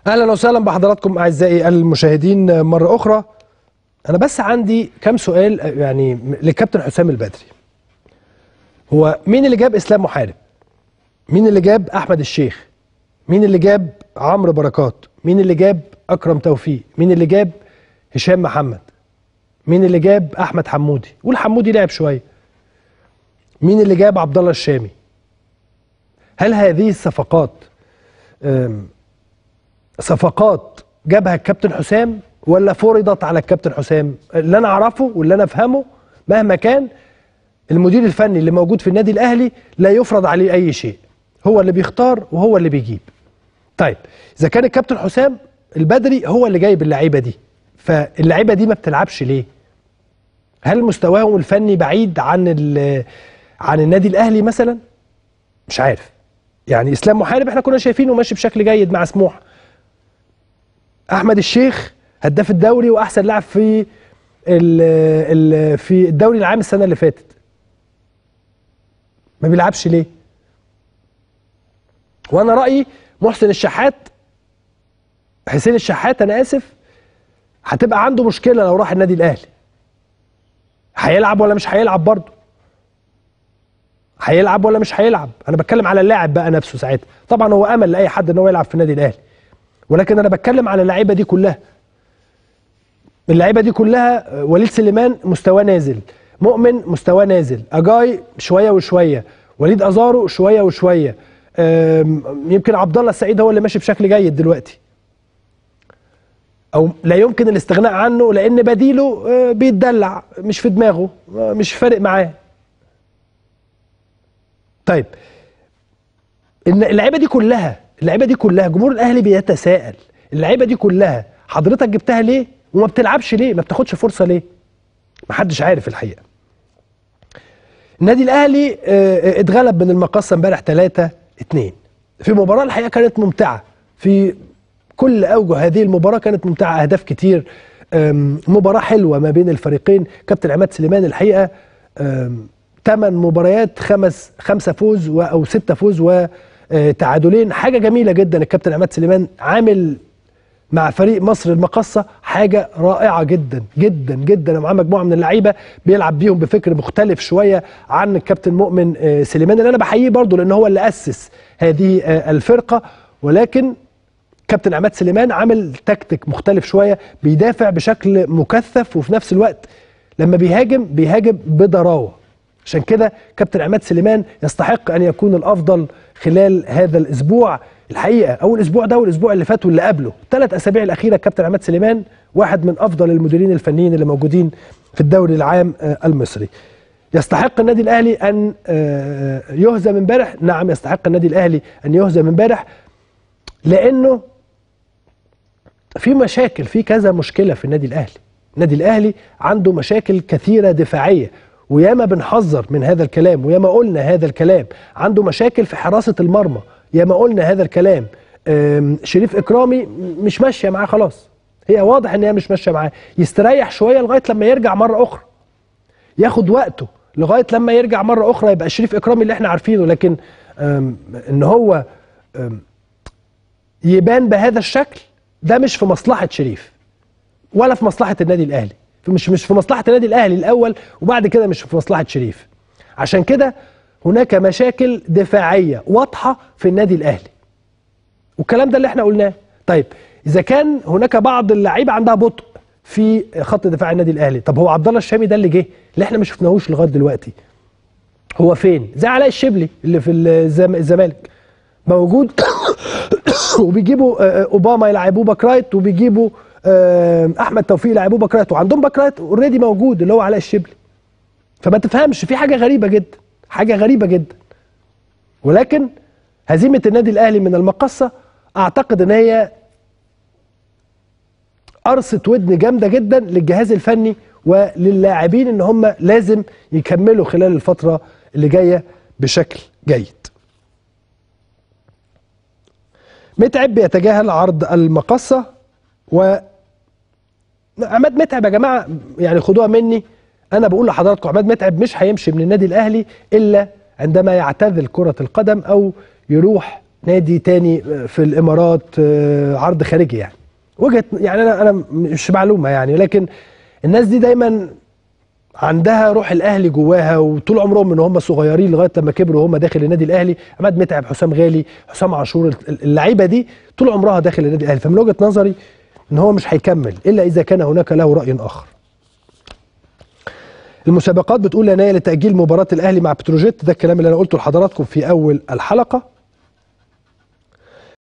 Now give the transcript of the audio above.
اهلا وسهلا بحضراتكم اعزائي المشاهدين مره اخرى انا بس عندي كام سؤال يعني للكابتن حسام البدري هو مين اللي جاب اسلام محارب مين اللي جاب احمد الشيخ مين اللي جاب عمرو بركات مين اللي جاب اكرم توفيق مين اللي جاب هشام محمد مين اللي جاب احمد حمودي والحمودي لعب شويه مين اللي جاب عبد الله الشامي هل هذه الصفقات أم، صفقات جابها الكابتن حسام ولا فرضت على الكابتن حسام اللي انا اعرفه واللي انا افهمه مهما كان المدير الفني اللي موجود في النادي الاهلي لا يفرض عليه اي شيء هو اللي بيختار وهو اللي بيجيب طيب اذا كان الكابتن حسام البدري هو اللي جايب اللعيبه دي فاللعيبه دي ما بتلعبش ليه هل مستواهم الفني بعيد عن ال- عن النادي الاهلي مثلا مش عارف يعني اسلام محارب احنا كنا شايفينه ماشي بشكل جيد مع سموحه احمد الشيخ هداف الدوري واحسن لاعب في ال ال في الدوري العام السنه اللي فاتت ما بيلعبش ليه وانا رايي محسن الشحات حسين الشحات انا اسف هتبقى عنده مشكله لو راح النادي الاهلي هيلعب ولا مش هيلعب برضه هيلعب ولا مش هيلعب انا بتكلم على اللاعب بقى نفسه ساعتها طبعا هو امل لاي حد ان هو يلعب في النادي الاهلي ولكن انا بتكلم على اللعيبه دي كلها اللعيبه دي كلها آه، وليد سليمان مستواه نازل مؤمن مستواه نازل اجاي شويه وشويه وليد ازارو شويه وشويه آم، يمكن عبد الله السعيد هو اللي ماشي بشكل جيد دلوقتي او لا يمكن الاستغناء عنه لان بديله آه، بيتدلع مش في دماغه آه، مش فارق معاه طيب ان اللعيبه دي كلها اللعيبه دي كلها جمهور الاهلي بيتساءل اللعيبه دي كلها حضرتك جبتها ليه وما بتلعبش ليه ما بتاخدش فرصه ليه محدش عارف الحقيقه النادي الاهلي آه، آه، اتغلب من المقصه امبارح 3 2 في مباراه الحقيقه كانت ممتعه في كل اوجه هذه المباراه كانت ممتعه اهداف كتير آم، مباراه حلوه ما بين الفريقين كابتن عماد سليمان الحقيقه ثمان مباريات خمس خمسه فوز و- او سته فوز وتعادلين حاجه جميله جدا الكابتن عماد سليمان عامل مع فريق مصر المقصة حاجة رائعة جدا جدا جدا ومعاه مجموعة من اللعيبة بيلعب بيهم بفكر مختلف شوية عن الكابتن مؤمن آه، سليمان اللي أنا بحييه برضه لأن هو اللي أسس هذه آه، الفرقة ولكن كابتن عماد سليمان عامل تكتيك مختلف شوية بيدافع بشكل مكثف وفي نفس الوقت لما بيهاجم بيهاجم بضراوة عشان كده كابتن عماد سليمان يستحق ان يكون الافضل خلال هذا الاسبوع الحقيقه اول اسبوع ده والاسبوع اللي فات واللي قبله ثلاث اسابيع الاخيره كابتن عماد سليمان واحد من افضل المديرين الفنيين اللي موجودين في الدوري العام آه، المصري يستحق النادي الاهلي ان آه، يهزم امبارح نعم يستحق النادي الاهلي ان يهزم امبارح لانه في مشاكل في كذا مشكله في النادي الاهلي النادي الاهلي عنده مشاكل كثيره دفاعيه وياما بنحذر من هذا الكلام وياما قلنا هذا الكلام عنده مشاكل في حراسه المرمى ياما قلنا هذا الكلام أم، شريف اكرامي مش ماشيه معاه خلاص هي واضح ان هي مش ماشيه معاه يستريح شويه لغايه لما يرجع مره اخرى ياخد وقته لغايه لما يرجع مره اخرى يبقى شريف اكرامي اللي احنا عارفينه لكن أم، ان هو أم، يبان بهذا الشكل ده مش في مصلحه شريف ولا في مصلحه النادي الاهلي مش مش في مصلحه النادي الاهلي الاول وبعد كده مش في مصلحه شريف عشان كده هناك مشاكل دفاعيه واضحه في النادي الاهلي والكلام ده اللي احنا قلناه طيب اذا كان هناك بعض اللعيبه عندها بطء في خط دفاع النادي الاهلي طب هو عبد الله الشامي ده اللي جه اللي احنا ما شفناهوش لغايه دلوقتي هو فين زي علاء الشبلي اللي في الزم- الزمالك موجود وبيجيبوا آه، آه، اوباما يلعبوه باك رايت وبيجيبوا آه، احمد توفيق يلعبوه باك رايت وعندهم باك رايت اوريدي موجود اللي هو علاء الشبلي فما تفهمش في حاجه غريبه جدا حاجه غريبه جدا ولكن هزيمه النادي الاهلي من المقصه اعتقد ان هي قرصه ودن جامده جدا للجهاز الفني وللاعبين ان هم لازم يكملوا خلال الفتره اللي جايه بشكل جيد متعب بيتجاهل عرض المقصة و عماد متعب يا جماعة يعني خدوها مني أنا بقول لحضراتكم عماد متعب مش هيمشي من النادي الأهلي إلا عندما يعتزل كرة القدم أو يروح نادي تاني في الامارات آه، عرض خارجي يعني وجهه يعني انا انا مش معلومه يعني لكن الناس دي دايما عندها روح الاهلي جواها وطول عمرهم من هم صغيرين لغايه لما كبروا وهم داخل النادي الاهلي عماد متعب حسام غالي حسام عاشور اللعيبه دي طول عمرها داخل النادي الاهلي فمن وجهه نظري ان هو مش هيكمل الا اذا كان هناك له راي اخر المسابقات بتقول لا نهايه لتاجيل مباراه الاهلي مع بتروجيت ده الكلام اللي انا قلته لحضراتكم في اول الحلقه